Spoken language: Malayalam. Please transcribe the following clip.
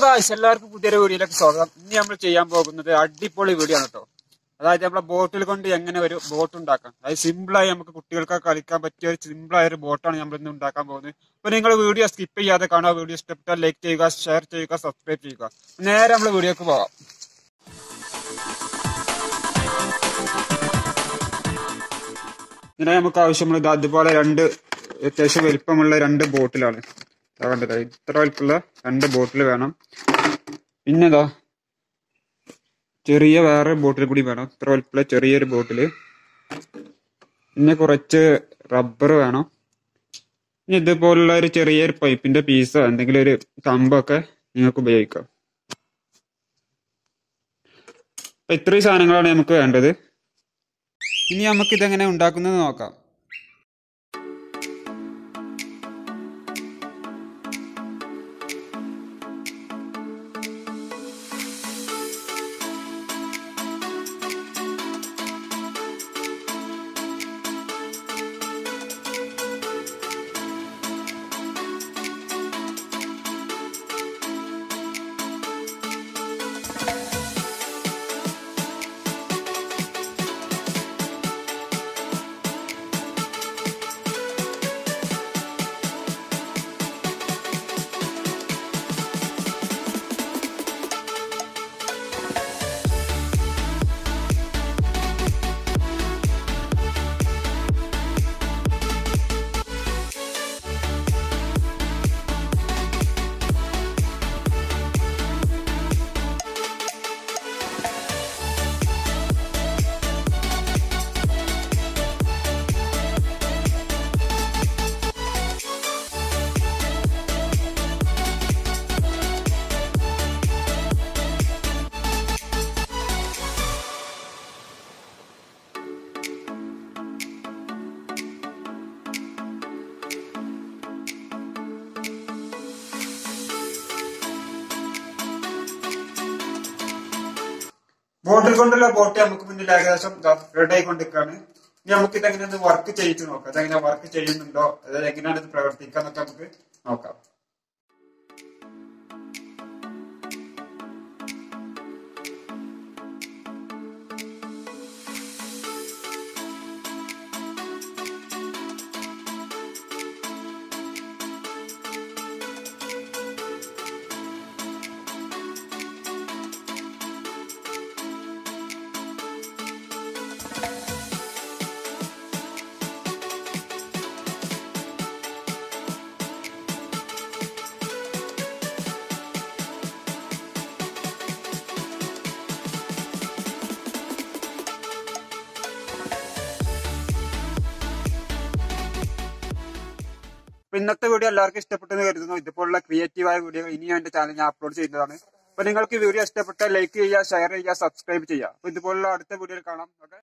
ഗായ്സ് എല്ലാവർക്കും പുതിയൊരു വീഡിയോയിലേക്ക് സ്വാഗതം ഇനി നമ്മൾ ചെയ്യാൻ പോകുന്നത് അടിപൊളി വീഡിയോ ആണ് കേട്ടോ അതായത് നമ്മളെ ബോട്ടിൽ കൊണ്ട് എങ്ങനെ ഒരു ബോട്ട് ഉണ്ടാക്കാം അതായത് സിമ്പിളായി നമുക്ക് കുട്ടികൾക്ക് കളിക്കാൻ പറ്റിയ ഒരു സിമ്പിളായ ഒരു ബോട്ടാണ് നമ്മൾ ഇന്ന് ഉണ്ടാക്കാൻ പോകുന്നത് അപ്പൊ നിങ്ങൾ വീഡിയോ സ്കിപ്പ് ചെയ്യാതെ കാണുക വീഡിയോ ഇഷ്ടപ്പെട്ടാൽ ലൈക്ക് ചെയ്യുക ഷെയർ ചെയ്യുക സബ്സ്ക്രൈബ് ചെയ്യുക നേരെ നമ്മൾ വീഡിയോക്ക് പോകാം ഇതിനെ നമുക്ക് ആവശ്യമുള്ള ഇത് അതുപോലെ രണ്ട് അത്യാവശ്യം വലിപ്പമുള്ള രണ്ട് ബോട്ടിലാണ് ഇതാ കണ്ടത് ഇത്ര വലിപ്പമുള്ള രണ്ട് ബോട്ടിൽ വേണം പിന്നെതാ ചെറിയ വേറെ ബോട്ടിൽ കൂടി വേണം ഇത്ര വലിപ്പമുള്ള ചെറിയൊരു ബോട്ടില് പിന്നെ കുറച്ച് റബ്ബർ വേണം ഇനി ഇതുപോലുള്ള ഒരു ചെറിയൊരു പൈപ്പിന്റെ പീസോ എന്തെങ്കിലും ഒരു കമ്പൊക്കെ നിങ്ങൾക്ക് ഉപയോഗിക്കാം അപ്പൊ ഇത്രയും സാധനങ്ങളാണ് നമുക്ക് വേണ്ടത് ഇനി നമുക്ക് ഇതെങ്ങനെ ഉണ്ടാക്കുന്നത് നോക്കാം ബോട്ടിൽ കൊണ്ടുള്ള ബോട്ട് നമുക്ക് മുന്നിൽ ഏകദേശം റെഡി ആയിക്കൊണ്ടിരിക്കുകയാണ് ഇനി നമുക്ക് ഇതെങ്ങനെ ഒന്ന് വർക്ക് ചെയ്യിച്ച് നോക്കാം അതെങ്ങനെ വർക്ക് ചെയ്യുന്നുണ്ടോ അതായത് എങ്ങനെയാണ് ഇത് പ്രവർത്തിക്കുക എന്നൊക്കെ നമുക്ക് നോക്കാം അപ്പൊ ഇന്നത്തെ വീഡിയോ എല്ലാവർക്കും ഇഷ്ടപ്പെട്ടെന്ന് കരുതുന്നു ഇതുപോലുള്ള ക്രിയേറ്റീവായ വീഡിയോ ഇനി എന്റെ ചാനൽ ഞാൻ അപ്ലോഡ് ചെയ്യുന്നതാണ് അപ്പൊ നിങ്ങൾക്ക് വീഡിയോ ഇഷ്ടപ്പെട്ടാൽ ലൈക്ക് ചെയ്യുക ഷെയർ ചെയ്യുക സബ്സ്ക്രൈബ് ചെയ്യുക അപ്പൊ ഇതുപോലുള്ള അടുത്ത വീഡിയോയിൽ കാണാം ഓക്കെ